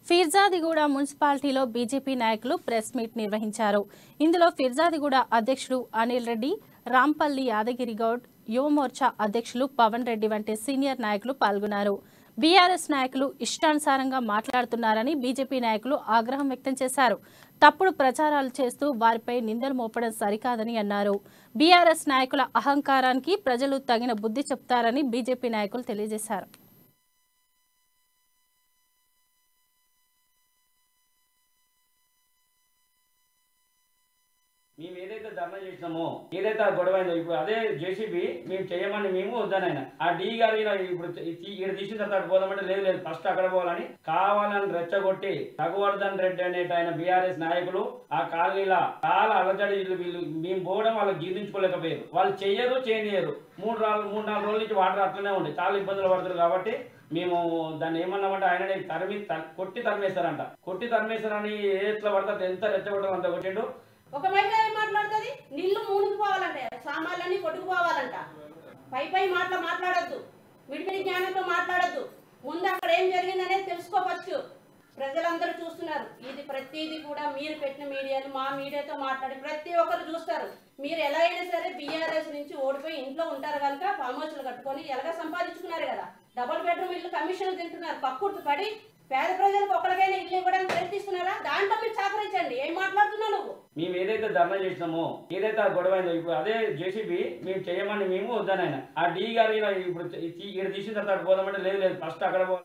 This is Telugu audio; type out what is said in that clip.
ఫిర్జాదిగూడ మున్సిపాలిటీలో బీజేపీ నాయకులు ప్రెస్ మీట్ నిర్వహించారు ఇందులో ఫిర్జాదిగూడ అధ్యక్షుడు అనిల్ రెడ్డి రాంపల్లి యాదగిరి గౌడ్ యువమోర్చా అధ్యక్షులు పవన్ రెడ్డి వంటి సీనియర్ నాయకులు పాల్గొన్నారు బీఆర్ఎస్ నాయకులు ఇష్టానుసారంగా మాట్లాడుతున్నారని బీజేపీ నాయకులు ఆగ్రహం వ్యక్తం చేశారు తప్పుడు ప్రచారాలు చేస్తూ వారిపై నిందలు మోపడం సరికాదని అన్నారు బీఆర్ఎస్ నాయకుల అహంకారానికి ప్రజలు తగిన బుద్ధి చెప్తారని బీజేపీ నాయకులు తెలియజేశారు మేము ఏదైతే ధర్నా చేసినామో ఏదైతే ఆ గొడవ అయిందో ఇప్పుడు అదే జేసీబీ మేము చేయమని మేము వద్దనైనా ఆ డి గారు ఈయన ఇప్పుడు ఇక్కడ తీసిన తర్వాత అటు పోదామంటే లేదు లేదు ఫస్ట్ అక్కడ పోవాలని కావాలని రెచ్చగొట్టి రఘువర్ధన్ రెడ్డి అనేట ఆయన బీఆర్ఎస్ నాయకులు ఆ కాలనీల చాలా అలజడి వీళ్ళు వీళ్ళు మేము పోవడం వాళ్ళకి జీర్ణించుకోలేకపోయారు వాళ్ళు చెయ్యరు చేయనియరు మూడు రాళ్ళు మూడు నాలుగు రోజుల నుంచి వాటర్ అట్లనే ఉండే చాలా ఇబ్బందులు పడుతున్నారు కాబట్టి మేము దాన్ని ఏమన్నామంటే ఆయనని తరిమి త- కొట్టి తరిమేస్తారంట కొట్టి తరిమేస్తారని ఏ ఎట్లా పడతా ఎంత రెచ్చగొట్టడం అంత కొట్టిండు ఒక మహిళ ఏం మాట్లాడుతుంది నీళ్లు మునిగిపోవాలంటే సామాన్లన్నీ కొట్టుకుపోవాలంట పై పై మాటలు మాట్లాడొద్దు విడివిడి జ్ఞానంతో మాట్లాడొద్దు ముందు అక్కడ ఏం జరిగిందనేది తెలుసుకో ఫస్ట్ ప్రజలందరూ చూస్తున్నారు ఇది ప్రతిదీ కూడా మీరు పెట్టిన మీడియాలు మా మీడియాతో మాట్లాడి ప్రతి ఒక్కరు చూస్తారు మీరు ఎలా అయినా సరే బీఆర్ఎస్ నుంచి ఓడిపోయి ఇంట్లో ఉంటారు కనుక ఫామ్ హౌస్లు కట్టుకొని ఎలాగ సంపాదించుకున్నారు కదా డబుల్ బెడ్రూమ్ ఇల్లు కమిషన్లు తింటున్నారు కక్కుర్తి పడి పేద ప్రజలకు ఒకరికైనా ఇల్లు ఇవ్వడానికి ప్రయత్నిస్తున్నారా దాంట్లో మీరు సహకరించండి ఏం మాట్లాడుతున్నావు నువ్వు మేము ఏదైతే ధర్నా చేసినామో ఏదైతే ఆ గొడవ అయిందో ఇప్పుడు అదే జేసీబీ మేము చేయమని మేము వద్దనైనా ఆ డి గారు ఈయన ఇప్పుడు ఇక్కడ తీసిన తర్వాత అటు పోదామంటే లేదు లేదు ఫస్ట్ అక్కడ పో